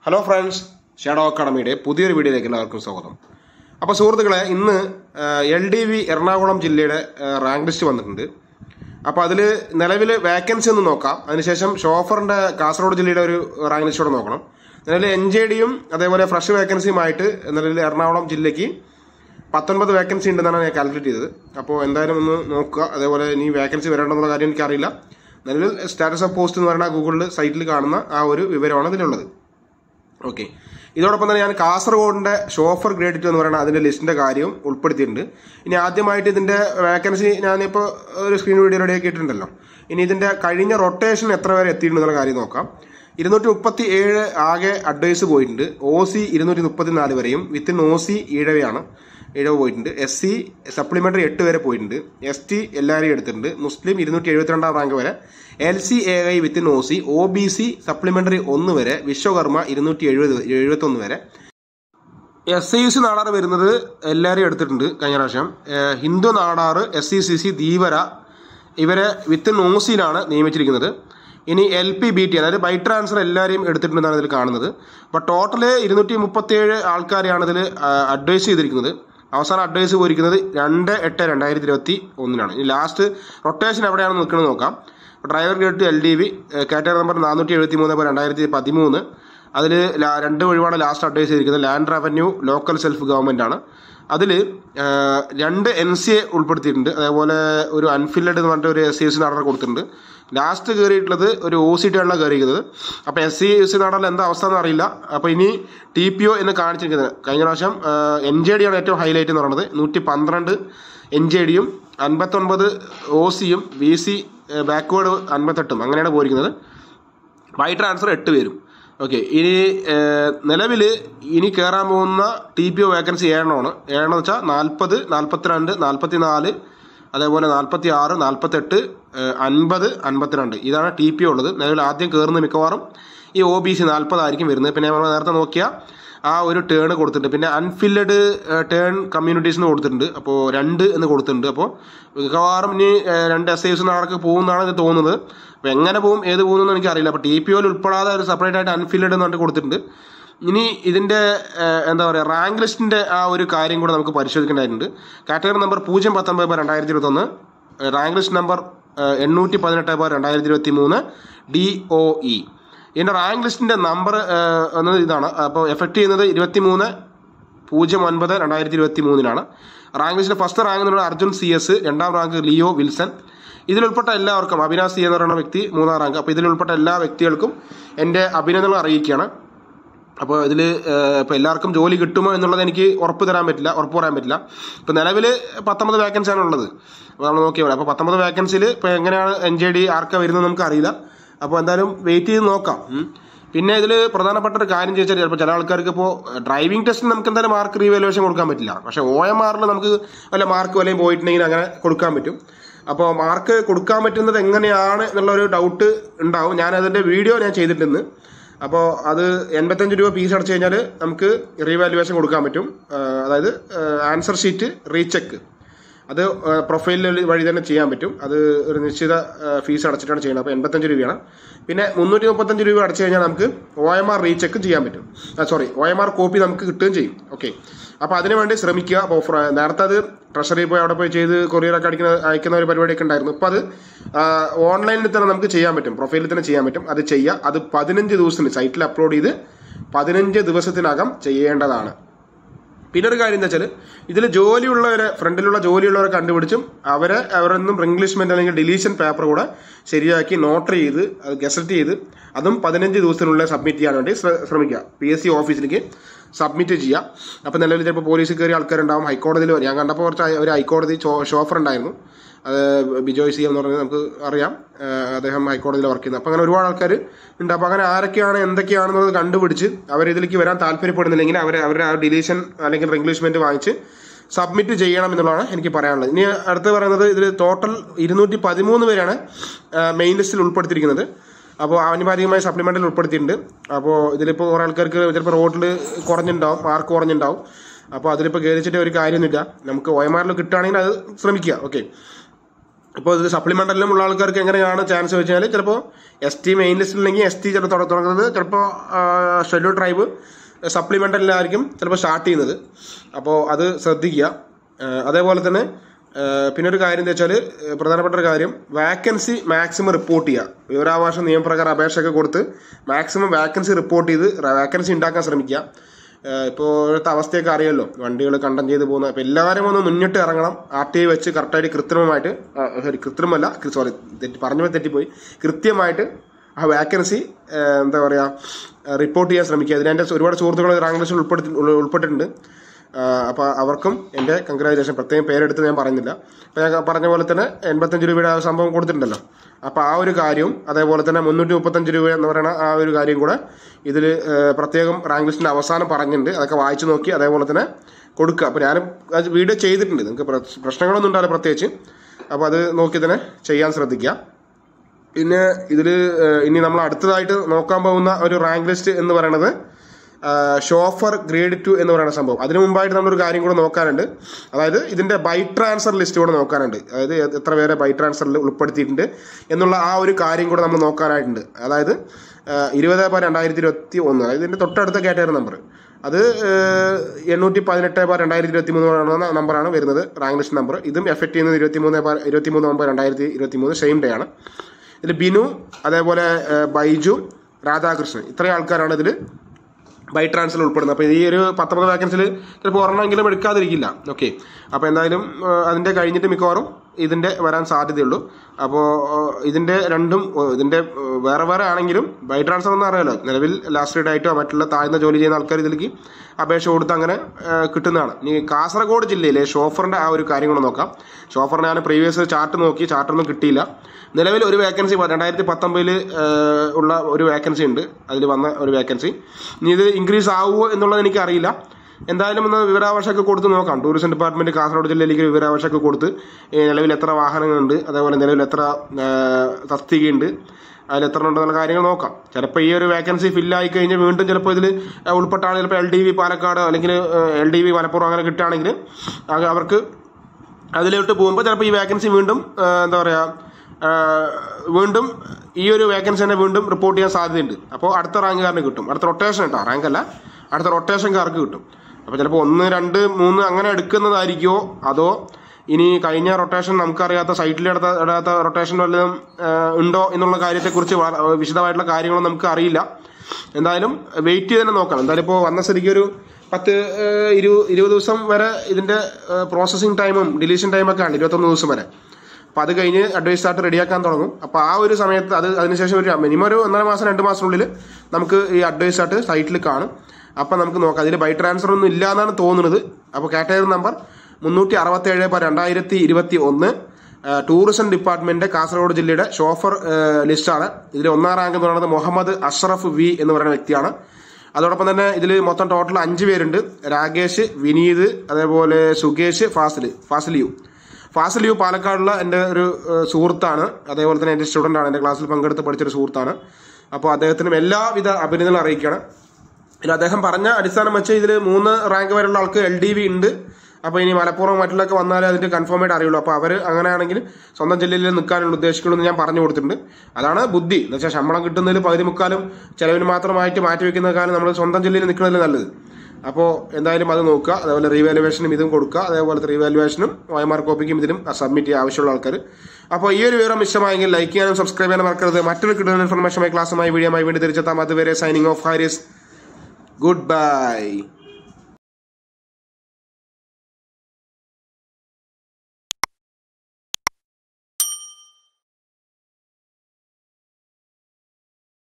hello friends shadow അക്കാഡമിയുടെ പുതിയൊരു വീഡിയോയിലേക്ക് എല്ലാവർക്കും സ്വാഗതം അപ്പോൾ സുഹൃത്തുക്കളെ ഇന്ന് എൽ ഡി വി എറണാകുളം ജില്ലയുടെ റാങ്ക് ലിസ്റ്റ് വന്നിട്ടുണ്ട് അപ്പോൾ അതിൽ നിലവിൽ വേക്കൻസി ഒന്ന് നോക്കാം അതിനുശേഷം ഷോഫറിൻ്റെ കാസർഗോഡ് ജില്ലയുടെ ഒരു റാങ്ക് ലിസ്റ്റ് കൂടെ നോക്കണം നിലവിൽ എൻ ജെ ഡിയും അതേപോലെ ഫ്രഷ് വേക്കൻസിയുമായിട്ട് നിലവിൽ എറണാകുളം ജില്ലയ്ക്ക് പത്തൊൻപത് വേക്കൻസി ഉണ്ടെന്നാണ് ഞാൻ കാൽക്കുലേറ്റ് ചെയ്തത് അപ്പോൾ എന്തായാലും ഒന്ന് നോക്കുക അതേപോലെ ഇനി വേക്കൻസി വരേണ്ടെന്നുള്ള കാര്യം എനിക്കറിയില്ല നിലവിൽ സ്റ്റാറ്റസ് ഓഫ് പോസ്റ്റ് എന്ന് പറയുന്ന ഗൂഗിളിൽ സൈറ്റിൽ കാണുന്ന ആ ഒരു വിവരമാണ് ഇതിലുള്ളത് ഓക്കെ ഇതോടൊപ്പം തന്നെ ഞാൻ കാസർഗോഡിന്റെ ഷോഫർ ഗ്രേഡിറ്റ് എന്ന് പറയുന്ന അതിന്റെ ലിസ്റ്റിന്റെ കാര്യവും ഉൾപ്പെടുത്തിയിട്ടുണ്ട് ഇനി ആദ്യമായിട്ട് ഇതിന്റെ വേക്കൻസി ഞാനിപ്പോൾ ഒരു സ്ക്രീൻ വീഡിയോ റെഡി ആക്കിയിട്ടുണ്ടല്ലോ ഇനി ഇതിന്റെ കഴിഞ്ഞ റൊട്ടേഷൻ എത്ര വരെ എത്തിയിട്ടുണ്ടെന്നുള്ള കാര്യം നോക്കാം ഇരുന്നൂറ്റി മുപ്പത്തി ഏഴ് ആകെ അഡ്വൈസ് പോയിട്ടുണ്ട് ഒ സി ഇരുന്നൂറ്റി മുപ്പത്തി നാല് വരെയും വിത്തിൻ ഒ സി ഈഴവയാണ് ഈഴവ് പോയിട്ടുണ്ട് എസ് സി സപ്ലിമെന്ററി എട്ട് വരെ പോയിട്ടുണ്ട് എസ് ടി എല്ലാവരെയും എടുത്തിട്ടുണ്ട് മുസ്ലിം ഇരുന്നൂറ്റി എഴുപത്തിരണ്ടാം റാങ്ക് വരെ L C A I within O C O B C supplementary ഒന്ന് വരെ വിശ്വകർമ്മ ഇരുന്നൂറ്റി എഴുപത് എഴുപത്തി ഒന്ന് വരെ എസ് ഐ യു സി നാടാറ് വരുന്നത് എല്ലാവരെയും എടുത്തിട്ടുണ്ട് കഴിഞ്ഞ പ്രാവശ്യം ഏഹ് ഹിന്ദു നാടാറ് എസ് സി സി സി ധീവര ഇവരെ വിത്തിൻ ഒ സിയിലാണ് നിയമിച്ചിരിക്കുന്നത് ഇനി എൽ പി ബി ടി അതായത് ബൈ ട്രാൻസ്ഫർ എല്ലാവരെയും എടുത്തിട്ടുണ്ടെന്നാണ് ഇതിൽ കാണുന്നത് അപ്പോൾ ടോട്ടല് ഇരുന്നൂറ്റി മുപ്പത്തിയേഴ് ആൾക്കാരെയാണ് ഇതിൽ അഡ്വൈസ് ചെയ്തിരിക്കുന്നത് അവസാനം അഡ്വൈസ് പോയിരിക്കുന്നത് രണ്ട് എട്ട് രണ്ടായിരത്തി ഇരുപത്തി ഒന്നിനാണ് ഇനി ലാസ്റ്റ് റൊട്ടേഷൻ എവിടെയാണ് നിൽക്കുന്നത് നോക്കാം driver grade L D V category number നാനൂറ്റി എഴുപത്തി മൂന്ന് രണ്ടായിരത്തി പതിമൂന്ന് അതിൽ രണ്ട് ഒഴിവാണ് ലാസ്റ്റ് അഡ്വൈസ് ചെയ്തിരിക്കുന്നത് land revenue local self government ആണ് അതിൽ രണ്ട് എൻ സി എ ഉൾപ്പെടുത്തിയിട്ടുണ്ട് അതേപോലെ ഒരു അൺഫില്ലഡ് എന്ന് പറഞ്ഞിട്ട് ഒരു എസ് സി എസ് സി നടർ കൊടുത്തിട്ടുണ്ട് ലാസ്റ്റ് കയറിയിട്ടുള്ളത് ഒരു ഒ സി ടി ആണ് കയറിയിരിക്കുന്നത് അപ്പോൾ എസ് സി എസ് സി നടറിൽ എന്താ അവസ്ഥ എന്ന് അറിയില്ല അപ്പോൾ ഇനി ടി പി ഒ എന്ന് കാണിച്ചിരിക്കുന്നത് കഴിഞ്ഞ പ്രാവശ്യം എൻ ജെ ഡി ആണ് ഏറ്റവും ഹൈലൈറ്റ് എന്ന് പറയുന്നത് നൂറ്റി പന്ത്രണ്ട് എൻ ജെ ഡിയും അൻപത്തൊൻപത് ഒ സിയും ബി സി ബാക്ക്വേഡ് അൻപത്തെട്ടും അങ്ങനെയാണ് പോയിരിക്കുന്നത് ബൈ ട്രാൻസ്ഫർ എട്ട് പേരും ഓക്കെ ഇനി നിലവിൽ ഇനി കയറാൻ പോകുന്ന ടി പി ഒ വേക്കൻസി ഏഴെണ്ണമാണ് ഏഴെണ്ണം വെച്ചാൽ നാൽപ്പത് നാൽപ്പത്തിരണ്ട് നാൽപ്പത്തി നാല് അതേപോലെ നാൽപ്പത്തി ആറ് നാൽപ്പത്തെട്ട് അൻപത് അൻപത്തിരണ്ട് ഇതാണ് ടി പി ഉള്ളത് നിലവിൽ ആദ്യം കയറുന്ന മിക്കവാറും ഈ ഒ ബി സി നാൽപ്പതായിരിക്കും വരുന്നത് പിന്നെ നമ്മൾ നേരത്തെ നോക്കിയ ആ ഒരു ടേൺ കൊടുത്തിട്ടുണ്ട് പിന്നെ അൺഫില്ലഡ് ടേൺ കമ്മ്യൂണിറ്റീസ് എന്ന് കൊടുത്തിട്ടുണ്ട് അപ്പോൾ രണ്ട് എന്ന് കൊടുത്തിട്ടുണ്ട് അപ്പോൾ മിക്കവാറും ഇനി രണ്ട് എസ് ഐ എസ് നാളൊക്കെ പോകുന്നതാണ് ഇത് തോന്നുന്നത് അപ്പോൾ എങ്ങനെ പോകും ഏത് പോകുമെന്ന് എനിക്കറിയില്ല അപ്പോൾ ടി പി ഒയിൽ ഉൾപ്പെടാതെ ഒരു സെപ്പറേറ്റ് ആയിട്ട് അൺഫില്ലഡ് എന്ന് പറഞ്ഞിട്ട് കൊടുത്തിട്ടുണ്ട് ഇനി ഇതിന്റെ എന്താ പറയുക റാങ്ക് ലിസ്റ്റിന്റെ ആ ഒരു കാര്യം കൂടെ നമുക്ക് പരിശോധിക്കേണ്ടതായിട്ടുണ്ട് കാറ്റഗറി നമ്പർ പൂജ്യം പത്തൊമ്പത് ബാർ രണ്ടായിരത്തി ഇരുപത്തൊന്ന് റാങ്ക് ലിസ്റ്റ് നമ്പർ എണ്ണൂറ്റി പതിനെട്ട് ബാർ രണ്ടായിരത്തി ഇരുപത്തി മൂന്ന് ഡി ഒ ഇ ഇതിന്റെ റാങ്ക് ലിസ്റ്റിന്റെ നമ്പർ എന്നത് ഇതാണ് അപ്പോൾ എഫക്ട് ചെയ്യുന്നത് ഇരുപത്തി മൂന്ന് പൂജ്യം ഒൻപത് രണ്ടായിരത്തി ഇരുപത്തി മൂന്നിനാണ് റാങ്ക് ലിസ്റ്റിലെ ഫസ്റ്റ് റാങ്ക് എന്ന് പറയുന്നത് അർജുൻ സി എസ് രണ്ടാം റാങ്ക് ലിയോ വിൽസൺ ഇതിലുൾപ്പെട്ട എല്ലാവർക്കും അഭിനാസ് സി എന്ന് പറയുന്ന വ്യക്തി മൂന്നാം റാങ്ക് അപ്പോൾ ഇതിലുൾപ്പെട്ട എല്ലാ വ്യക്തികൾക്കും എൻ്റെ അഭിനന്ദനങ്ങൾ അറിയിക്കുകയാണ് അപ്പോൾ ഇതിൽ ഇപ്പോൾ എല്ലാവർക്കും ജോലി കിട്ടുമോ എന്നുള്ളത് എനിക്ക് ഉറപ്പ് തരാൻ പറ്റില്ല ഉറപ്പ് പറയാൻ പറ്റില്ല ഇപ്പോൾ നിലവിൽ പത്തൊമ്പത് വേക്കൻസിയാണ് ഉള്ളത് അപ്പോൾ നമ്മൾ നോക്കിയാൽ അപ്പോൾ പത്തൊമ്പത് വേക്കൻസിയിൽ ഇപ്പോൾ എങ്ങനെയാണ് എൻ ജെ ഡി ആർക്കാ വരുന്നത് നമുക്ക് അറിയില്ല അപ്പോൾ എന്തായാലും വെയിറ്റ് ചെയ്ത് നോക്കാം പിന്നെ ഇതിൽ പ്രധാനപ്പെട്ട ഒരു കാര്യം ചോദിച്ചാൽ ചിലപ്പോൾ ചില ആൾക്കാർക്ക് ഇപ്പോൾ ഡ്രൈവിംഗ് ടെസ്റ്റിന് നമുക്ക് എന്തായാലും മാർക്ക് റീവാലുവേഷൻ കൊടുക്കാൻ പറ്റില്ല പക്ഷേ ഒ എം ആറിൽ നമുക്ക് വല്ല മാർക്ക് വല്ലതും പോയിട്ടുണ്ടെങ്കിൽ അങ്ങനെ കൊടുക്കാൻ പറ്റും അപ്പോൾ മാർക്ക് കൊടുക്കാൻ പറ്റുന്നത് എങ്ങനെയാണ് എന്നുള്ള ഒരു ഡൗട്ട് ഉണ്ടാവും ഞാൻ അതിൻ്റെ വീഡിയോ ഞാൻ ചെയ്തിട്ടുണ്ട് അപ്പോൾ അത് എൺപത്തഞ്ച് രൂപ ഫീസ് അടച്ചു കഴിഞ്ഞാൽ നമുക്ക് റീവാലുവേഷൻ കൊടുക്കാൻ പറ്റും അതായത് ആൻസർ ഷീറ്റ് റീചെക്ക് അത് പ്രൊഫൈലിൽ വഴി തന്നെ ചെയ്യാൻ പറ്റും അത് ഒരു നിശ്ചിത ഫീസ് അടച്ചിട്ടാണ് ചെയ്യുന്നത് അപ്പോൾ എൺപത്തഞ്ച് രൂപയാണ് പിന്നെ മുന്നൂറ്റി മുപ്പത്തഞ്ച് രൂപ അടച്ചു കഴിഞ്ഞാൽ നമുക്ക് ഒ എം ആർ റീചെക്ക് ചെയ്യാൻ പറ്റും sorry O M R copy നമുക്ക് കിട്ടുകയും ചെയ്യും ഓക്കെ അപ്പോൾ അതിനു വേണ്ടി ശ്രമിക്കുക അപ്പോൾ നേരത്തെ അത് ട്രഷറി പോയി അവിടെ പോയി ചെയ്ത് കൊറിയറൊക്കെ അടിക്കുന്ന അയക്കുന്ന ഒരു പരിപാടിയൊക്കെ ഉണ്ടായിരുന്നു ഇപ്പോൾ അത് ഓൺലൈനിൽ തന്നെ നമുക്ക് ചെയ്യാൻ പറ്റും പ്രൊഫൈലിൽ തന്നെ ചെയ്യാൻ പറ്റും അത് ചെയ്യുക അത് പതിനഞ്ച് ദിവസത്തിന് സൈറ്റിൽ അപ്ലോഡ് ചെയ്ത് പതിനഞ്ച് ദിവസത്തിനകം ചെയ്യേണ്ടതാണ് പിന്നെ ഒരു കാര്യം എന്താ വെച്ചാൽ ഇതിൽ ജോലിയുള്ളവരെ ഫ്രണ്ടിലുള്ള ജോലിയുള്ളവരെ കണ്ടുപിടിച്ചും അവരെ അവരൊന്നും റിംഗ്ലിഷ്മെന്റ് അല്ലെങ്കിൽ ഡിലീഷൻ പേപ്പർ കൂടെ ശരിയാക്കി നോട്ടർ ചെയ്ത് അത് ഗസറ്റ് ചെയ്ത് അതും പതിനഞ്ച് ദിവസത്തിനുള്ളിൽ സബ്മിറ്റ് ചെയ്യാൻ വേണ്ടി ശ്രമിക്കുക പി എസ് സി ഓഫീസിലേക്ക് സബ്മിറ്റ് ചെയ്യുക അപ്പം നിലവിൽ ചിലപ്പോൾ പോലീസിൽ കയറിയ ആൾക്കാരുണ്ടാവും ഹൈക്കോടതിയിൽ ഞാൻ കണ്ടപ്പോൾ കുറച്ച് ഒരു ഹൈക്കോടതി ഷോഫർ ഉണ്ടായിരുന്നു അത് ബിജോയ് സി എന്ന് പറഞ്ഞത് നമുക്ക് അറിയാം അദ്ദേഹം ഹൈക്കോടതിയിൽ വർക്ക് ചെയ്യുന്നത് അപ്പം അങ്ങനെ ഒരുപാട് ആൾക്കാർ ഉണ്ട് അപ്പോൾ അങ്ങനെ ആരൊക്കെയാണ് എന്തൊക്കെയാണെന്നുള്ളത് കണ്ടുപിടിച്ച് അവർ ഇതിലേക്ക് വരാൻ താല്പര്യപ്പെടുന്നില്ലെങ്കിൽ അവർ അവരുടെ ആ ഡിലീഷൻ അല്ലെങ്കിൽ റിംഗ്ലിഷ്മെന്റ് വാങ്ങിച്ച് സബ്മിറ്റ് ചെയ്യണം എന്നുള്ളതാണ് എനിക്ക് പറയാനുള്ളത് ഇനി അടുത്ത് പറയുന്നത് ഇതിൽ ടോട്ടൽ ഇരുന്നൂറ്റി പതിമൂന്ന് പേരാണ് മെയിൻ ലിസ്റ്റിൽ ഉൾപ്പെടുത്തിയിരിക്കുന്നത് അപ്പോൾ ആനുപാതികമായി സപ്ലിമെന്റിൽ ഉൾപ്പെടുത്തിയിട്ടുണ്ട് അപ്പോൾ ഇതിലിപ്പോൾ കുറേ ആൾക്കാർക്ക് ചിലപ്പോൾ റോഡിൽ കുറഞ്ഞിട്ടുണ്ടാവും മാർക്ക് കുറഞ്ഞിട്ടുണ്ടാവും അപ്പോൾ അതിലിപ്പോൾ കയറിച്ചിട്ട് ഒരു കാര്യമൊന്നുമില്ല നമുക്ക് ഒ എം ആറിൽ കിട്ടുകയാണെങ്കിൽ അത് ശ്രമിക്കുക ഓക്കെ ഇപ്പോൾ ഇത് സപ്ലിമെന്റലിലും ഉള്ള ആൾക്കാർക്ക് എങ്ങനെയാണ് ചാൻസ് വെച്ചാൽ ചിലപ്പോൾ എസ് ടി മെയിൻ ലിസ്റ്റിലെങ്കിൽ എസ് ടി ചിലപ്പോൾ തുട- തുടങ്ങുന്നത് ചിലപ്പോൾ ഷെഡ്യൂൾ ട്രൈബ് സപ്ലിമെന്റലിലായിരിക്കും ചിലപ്പോൾ സ്റ്റാർട്ട് ചെയ്യുന്നത് അപ്പോൾ അത് ശ്രദ്ധിക്കുക ആ, അതേപോലെ തന്നെ ആ, പിന്നെ ഒരു കാര്യം എന്താ വെച്ചാൽ പ്രധാനപ്പെട്ട ഒരു കാര്യം വാക്കൻസി മാക്സിമം റിപ്പോർട്ട് ചെയ്യുക വിവരാവകാശ നിയമപ്രകാരം അപേക്ഷയൊക്കെ കൊടുത്ത് മാക്സിമം വാക്കൻസി റിപ്പോർട്ട് ചെയ്ത് വാക്കൻസി ഉണ്ടാക്കാൻ ശ്രമിക്കുക ഏഹ് ഇപ്പോഴത്തെ അവസ്ഥയൊക്കെ അറിയാമല്ലോ വണ്ടികൾ കണ്ടം ചെയ്ത് പോകുന്ന അപ്പോൾ എല്ലാവരും ഒന്ന് മുന്നിട്ട് ഇറങ്ങണം ആർ ടി ഐ വെച്ച് കറക്റ്റായിട്ട് കൃത്രിമമായിട്ട് സോറി കൃത്രിമല്ല സോറി തെറ്റി പറഞ്ഞപ്പോൾ തെറ്റിപ്പോയി കൃത്യമായിട്ട് ആ വാക്കൻസി എന്താ പറയുക റിപ്പോർട്ട് ചെയ്യാൻ ശ്രമിക്കുക അതിന് എൻ്റെ ഒരുപാട് സുഹൃത്തുക്കൾ റാങ്ക് ലിസ്റ്റിൽ ഉൾപ്പെടുത്തി ഉൾ- ഉൾപ്പെട്ടിട്ടുണ്ട് അപ്പോൾ അവർക്കും എൻ്റെ കൺഗ്രാജുലേഷൻ പ്രത്യേകം പേരെടുത്ത് ഞാൻ പറയുന്നില്ല അപ്പോൾ ഞാൻ പറഞ്ഞ പോലെ തന്നെ എൺപത്തഞ്ച് രൂപയുടെ ആ സംഭവം കൊടുത്തിട്ടുണ്ടല്ലോ അപ്പോൾ ആ ഒരു കാര്യവും അതേപോലെ തന്നെ മുന്നൂറ്റി മുപ്പത്തഞ്ച് രൂപ എന്ന് പറയുന്ന ആ ഒരു കാര്യം കൂടെ ഇതിൽ പ്രത്യേകം റാങ്ക് ലിസ്റ്റിന്റെ അവസാനം പറഞ്ഞിട്ടുണ്ട് അതൊക്കെ വായിച്ചു നോക്കി അതേപോലെ തന്നെ കൊടുക്കുക അപ്പോൾ ഞാനും അത് വീഡിയോ ചെയ്തിട്ടുണ്ട് നിങ്ങൾക്ക് പ്ര- പ്രശ്നങ്ങളൊന്നും ഉണ്ടാവില്ല പ്രത്യേകിച്ച് അപ്പോൾ അത് നോക്കി തന്നെ ചെയ്യാൻ ശ്രദ്ധിക്കുക പിന്നെ ഇതിൽ ഇനി നമ്മൾ അടുത്തതായിട്ട് നോക്കാൻ പോകുന്ന ഒരു റാങ്ക് ലിസ്റ്റ് എന്ന് പറയുന്നത് ഷോഫർ ഗ്രേഡ് ടു എന്ന് പറയുന്ന സംഭവം അതിനു മുമ്പായിട്ട് നമ്മളൊരു കാര്യം കൂടെ നോക്കാനുണ്ട് അതായത് ഇതിന്റെ ബൈ ട്രാൻസ്ഫർ ലിസ്റ്റ് കൂടെ നോക്കാനുണ്ട് അതായത് എത്ര പേരെ ബൈ ട്രാൻസ്ഫറിൽ ഉൾപ്പെടുത്തിയിട്ടുണ്ട് എന്നുള്ള ആ ഒരു കാര്യം കൂടെ നമ്മൾ നോക്കാനായിട്ടുണ്ട് അതായത് ഇരുപത് ബാർ രണ്ടായിരത്തി ഇരുപത്തി ഒന്ന് അതായത് ഇതിന്റെ തൊട്ടടുത്ത കാറ്റഗറി നമ്പർ അത് എണ്ണൂറ്റി പതിനെട്ട് ബാർ രണ്ടായിരത്തി ഇരുപത്തി മൂന്ന് നമ്പറാണ് വരുന്നത് റാങ്ക് ലിസ്റ്റ് നമ്പർ ഇതും എഫക്ട് ചെയ്യുന്നത് ഇരുപത്തി മൂന്ന് ബാർ ഇരുപത്തി മൂന്ന് ഒമ്പത് രണ്ടായിരത്തി ഇരുപത്തി മൂന്ന് സെയിം ഡേ ആണ് ഇതിൽ ബിനു അതേപോലെ ഏഹ്, ബൈജു രാധാകൃഷ്ണൻ ഇത്രയും ആൾക്കാരാണ് ഇതിൽ ബൈ ട്രാൻസിൽ ഉൾപ്പെടുന്നത് അപ്പോൾ ഈ ഒരു പത്തൊമ്പത് വാക്കൻസിൽ ചിലപ്പോൾ ഒരെണ്ണമെങ്കിലും എടുക്കാതിരിക്കില്ല ഓക്കെ അപ്പോൾ എന്തായാലും ഏഹ്, അതിൻ്റെ കഴിഞ്ഞിട്ട് മിക്കവാറും ഇതിൻ്റെ വരാൻ സാധ്യതയുള്ളൂ അപ്പോൾ ഇതിൻ്റെ രണ്ടും ഏഹ്, ഇതിൻ്റെ ഏഹ്, വേറെ വേറെ ആണെങ്കിലും ബൈ ട്രാൻസ്ഫർ എന്ന് അറിയാലോ നിലവിൽ ലാസ്റ്റ് ഡേറ്റ് ആയിട്ടോ മറ്റുള്ള താഴ്ന്ന ജോലി ചെയ്യുന്ന ആൾക്കാർ ഇതിലേക്ക് അപേക്ഷ കൊടുത്ത് അങ്ങനെ ഏഹ്, കിട്ടുന്നതാണ് ഇനി കാസർഗോഡ് ജില്ലയിലെ ഷോഫറിൻ്റെ ആ ഒരു കാര്യം കൂടെ നോക്കാം ഷോഫറിന് ഞാൻ പ്രീവിയസ് ചാർട്ട് നോക്കി ചാർട്ടൊന്നും കിട്ടിയില്ല നിലവിൽ ഒരു വേക്കൻസി രണ്ടായിരത്തി പത്തൊമ്പതിൽ ഉള്ള ഒരു വേക്കൻസി ഉണ്ട് അതിൽ വന്ന ഒരു വേക്കൻസി ഇനി ഇത് ഇൻക്രീസ് ആവുമോ എന്നുള്ളത് എനിക്കറിയില്ല എന്തായാലും ഒന്ന് വിവരാവകാശമൊക്കെ കൊടുത്ത് നോക്കാം ടൂറിസം ഡിപ്പാർട്ട്മെന്റ് കാസർഗോഡ് ജില്ലയിലേക്ക് വിവരാവകാശമൊക്കെ കൊടുത്ത് ഈ നിലവിൽ എത്ര വാഹനങ്ങളുണ്ട് അതേപോലെ നിലവിൽ എത്ര ഏഹ്, തസ്തികയുണ്ട് അതിൽ എത്ര ഉണ്ടെന്നുള്ള കാര്യങ്ങൾ നോക്കാം ചിലപ്പോൾ ഈ ഒരു വേക്കൻസി ഫില്ലായി കഴിഞ്ഞാൽ വീണ്ടും ചിലപ്പോൾ ഇതിൽ ഉൾപ്പെട്ട ആൾ ചിലപ്പോൾ എൽ ഡി വി പാലക്കാട് അല്ലെങ്കിൽ എൽ ഡി വി മലപ്പുറം അങ്ങനെ കിട്ടുകയാണെങ്കിൽ അത് അവർക്ക് അതിലോട്ട് പോകുമ്പോൾ ചിലപ്പോൾ ഈ വേക്കൻസി വീണ്ടും ആ, എന്താ പറയുക ആ, വീണ്ടും ഈ ഒരു വേക്കൻസി തന്നെ വീണ്ടും റിപ്പോർട്ട് ചെയ്യാൻ സാധ്യതയുണ്ട് അപ്പോൾ അടുത്ത റാങ്കുകാരന് കിട്ടും അടുത്ത റൊട്ടേഷൻ കേട്ടോ റാങ്ക് അല്ല അടുത്ത റൊട്ടേഷൻകാർക്ക് കിട്ടും അപ്പോൾ ചിലപ്പോൾ ഒന്ന് രണ്ട് മൂന്ന് അങ്ങനെ എടുക്കുന്നതായിരിക്കുമോ അതോ ഇനി കഴിഞ്ഞ റൊട്ടേഷൻ നമുക്കറിയാത്ത സൈറ്റിൽ എടുത്ത ഇടാത്ത റൊട്ടേഷൻ വല്ലതും ആ, ഉണ്ടോ എന്നുള്ള കാര്യത്തെക്കുറിച്ച് വ- വിശദമായിട്ടുള്ള കാര്യങ്ങളൊന്നും നമുക്ക് അറിയില്ല എന്തായാലും വെയിറ്റ് ചെയ്ത് തന്നെ നോക്കണം എന്തായാലും ഇപ്പോൾ വന്ന സ്ഥിതിക്ക് ഒരു പത്ത് ഏഹ്, ഇരു ഇരുപത് ദിവസം വരെ ഇതിന്റെ പ്രോസസ്സിംഗ് ടൈമും ഡിലീഷൻ ടൈമൊക്കെ ആണ് ഇരുപത്തൊന്ന് ദിവസം വരെ അപ്പോൾ അത് കഴിഞ്ഞ് അഡ്വൈസ് ചാർട്ട് റെഡിയാക്കാൻ തുടങ്ങും അപ്പോൾ ആ ഒരു സമയത്ത് അത് അതിനുശേഷം ഒരു മിനിമം ഒരു ഒന്നര മാസം രണ്ട് മാസത്തിനുള്ളിൽ നമുക്ക് ഈ അഡ്വൈസ് ചാർട്ട് സൈറ്റിൽ കാണും അപ്പോൾ നമുക്ക് നോക്കാം അതിൽ ബൈ ട്രാൻസ്ഫർ ഒന്നും ഇല്ല എന്നാണ് തോന്നുന്നത് അപ്പോൾ കാറ്റഗറി നമ്പർ മുന്നൂറ്റി അറുപത്തി ഏഴ് രണ്ടായിരത്തി ഇരുപത്തി ഒന്ന് ടൂറിസം ഡിപ്പാർട്ട്മെന്റ് കാസർഗോഡ് ജില്ലയുടെ ഷോഫർ ഏഹ്, ലിസ്റ്റാണ് ഇതിൽ ഒന്നാം റാങ്ക് എന്ന് പറയുന്നത് മുഹമ്മദ് അഷ്റഫ് വി എന്ന് പറയുന്ന വ്യക്തിയാണ് അതോടൊപ്പം തന്നെ ഇതിൽ മൊത്തം ടോട്ടൽ അഞ്ച് പേരുണ്ട് രാകേഷ് വിനീത് അതേപോലെ സുകേഷ് ഫാസിൽ ഫാസിലിയു ഫാസിലിയു പാലക്കാടുള്ള എൻ്റെ ഒരു ഏഹ്, സുഹൃത്താണ് അതേപോലെ തന്നെ എൻ്റെ സ്റ്റുഡൻ്റ് ആണ് എൻ്റെ ക്ലാസ്സിൽ പങ്കെടുത്ത് പഠിച്ചൊരു സുഹൃത്താണ് അപ്പോൾ അദ്ദേഹത്തിനും എല്ലാവിധ അഭിനന്ദനങ്ങൾ അറിയിക്കുകയാണ് പിന്നെ അദ്ദേഹം പറഞ്ഞ അടിസ്ഥാനം വെച്ച് ഇതിൽ മൂന്ന് റാങ്ക് വരെയുള്ള ആൾക്ക് എൽ ഡി വി ഉണ്ട് അപ്പോൾ ഇനി മലപ്പുറം മറ്റുള്ളൊക്കെ വന്നാലേ അതിന്റെ കൺഫേം ആയിട്ട് അറിയുള്ളൂ അപ്പോൾ അവർ അങ്ങനെയാണെങ്കിൽ സ്വന്തം ജില്ലയിൽ നിൽക്കാനുള്ള ഉദ്ദേശിക്കുള്ളൂ ഞാൻ പറഞ്ഞു കൊടുത്തിട്ടുണ്ട് അതാണ് ബുദ്ധി എന്ന് വെച്ചാൽ ശമ്പളം കിട്ടുന്നതിൽ പകുതി മുക്കാലും ചെലവിന് മാത്രമായിട്ട് മാറ്റി വെക്കുന്ന കാലം നമ്മൾ സ്വന്തം ജില്ലയിൽ നിൽക്കുന്നതിൽ നല്ലത് അപ്പോൾ എന്തായാലും അത് നോക്കുക അതേപോലെ റീവാലുവേഷനും ഇതും കൊടുക്കുക അതേപോലത്തെ റീവാലുവേഷനും ഒയമാർ കോപ്പിക്കും ഇതിനും സബ്മിറ്റ് ചെയ്യാൻ ആവശ്യമുള്ള ആൾക്കാർ അപ്പോൾ ഈ ഒരു വിവരം ഇഷ്ടമായെങ്കിൽ ലൈക്ക് ചെയ്യാനും സബ്സ്ക്രൈബ് ചെയ്യാനും മറക്കരുത് മറ്റൊരു കിട്ടുന്ന ഇൻഫർമേഷനുമായി ക്ലാസ്സുമായി വീഡിയോമായി വേണ്ടി തിരിച്ചെത്താം അതുവരെ signing off Haris good by